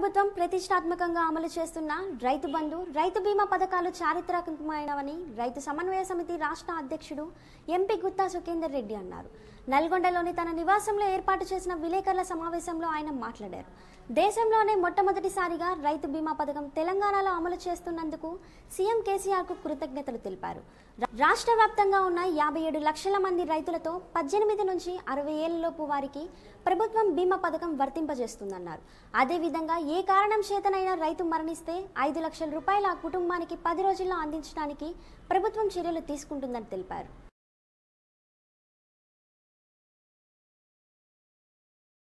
ప్రభుత్వం ప్రతిష్టాత్మకంగా అమలు చేస్తున్న రైతు బంధు రైతు బీమా పథకాలు చారిత్రాత్మకమైనవని రైతు సమన్వయ సమితి రాష్ట్ర అధ్యక్షుడు ఎంపీ గుత్తా సుఖేందర్ రెడ్డి అన్నారు నల్గొండలోని తన నివాసంలో ఏర్పాటు చేసిన విలేకరుల సమావేశంలో ఆయన మాట్లాడారు దేశంలోనే మొట్టమొదటిసారిగా రైతు బీమా పథకం తెలంగాణలో అమలు చేస్తున్నందుకు సీఎం కేసీఆర్ కు కృతజ్ఞతలు తెలిపారు రా- రాష్ట్ర వ్యాప్తంగా ఉన్న యాభై ఏడు లక్షల మంది రైతులతో పద్దెనిమిది నుంచి అరవై ఏళ్లలోపు వారికి ప్రభుత్వం బీమా పథకం వర్తింపజేస్తుందన్నారు అదేవిధంగా ఏ కారణం చేతనైనా రైతు మరణిస్తే ఐదు లక్షల రూపాయల ఆ కుటుంబానికి పది రోజుల్లో అందించడానికి ప్రభుత్వం చర్యలు తీసుకుంటుందని తెలిపారు